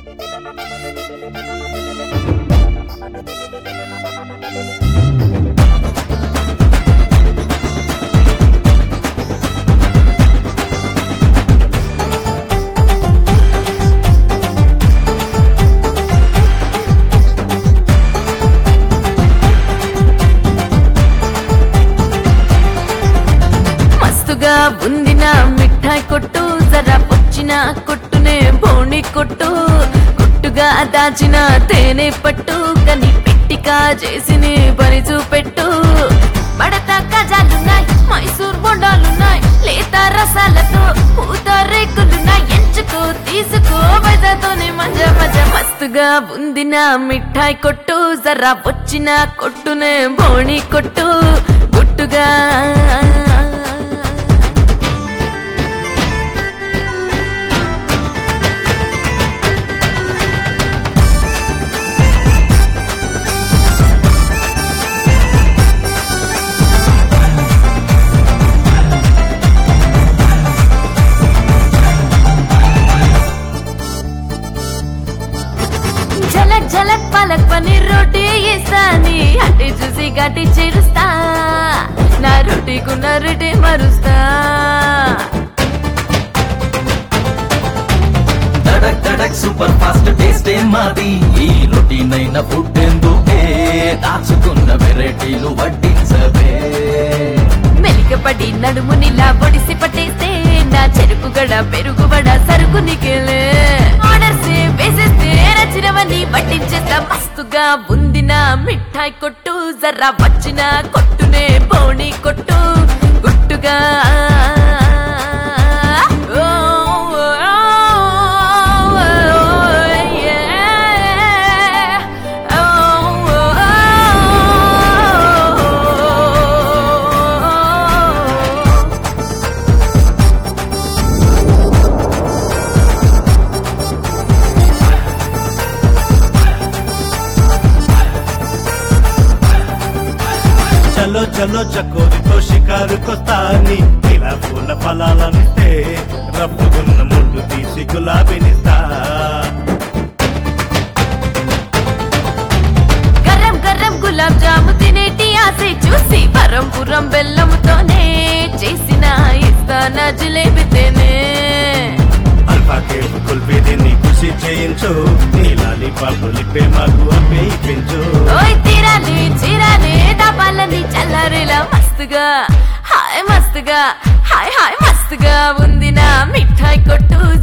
మస్తుగా ఉంది నా మిఠాయి కొట్టు జరా వచ్చిన కొట్టునే బోణి కొట్టు కొట్టుగా దాచిన తేనె పట్టు కని పెట్టిగా చేసిన పని చూపెట్టు పడత గజాలున్నాయి మైసూర్ బొండాలున్నాయి లేత రసాలతో పూత రేకులున్నాయి ఎంచుకో తీసుకో బయటతోనే మజ మజ మస్తుగా ఉంది నా మిఠాయి కొట్టు జరా వచ్చిన కొట్టునే బోణి కొట్టు గుట్టుగా झलक झलक पालक पनीर रोटी ఇస్తాని అట్టి చూసి గట్టి చేరుస్తా నా రొటీకు నరటి మరుస్తా దడక్ దడక్ సూపర్ ఫాస్ట్ టేస్ట్ ఏ మాది ఈ రొటీన్ అయిన ఫుడ్ ఎందుకే దాచుకున్న వెరైటీలు వడ్డించవే మెలికపడి నడుమునిలా పొడిసి పట్టేస్తే నా చెరుకు గడ పెరుగు వడ సరుకు నికేలే ఆర్డర్స్ వేసేస్తే నచ్చినవన్నీ పట్టించేస్తా మస్తుగా ఉంది నా మిఠాయి కొట్టు జర్రా వచ్చిన కొట్టునే బోణి కొట్టు గుట్టుగా ఓ, ఓ, ఓ, yeah. ఓ, ఓ, ఓ. చలో చలో చకోరితో షికారు కొస్తాని ఇలా పూల ఫలాలనిస్తే రప్పుకున్న ముళ్ళు తీసి గులాబీనిస్తా గరం గరం గులాబ్ జాము తినేటి ఆసే చూసి పరం పురం బెల్లముతోనే చేసిన ఇస్తాన జిలేబి తేనే అల్ఫా కేఫ్ కుల్ఫీ దీన్ని ఖుషి చేయించు నీలాలి పాపు లిప్పే మాకు అప్పే ఇప్పించు ఓయ్ తీరాలి చీరాలి దాపాలని చల్లారేలా మస్తుగా హాయ్ మస్తుగా హాయ్ హాయ్ మస్తుగా ఉంది నా మిఠాయి కొట్టు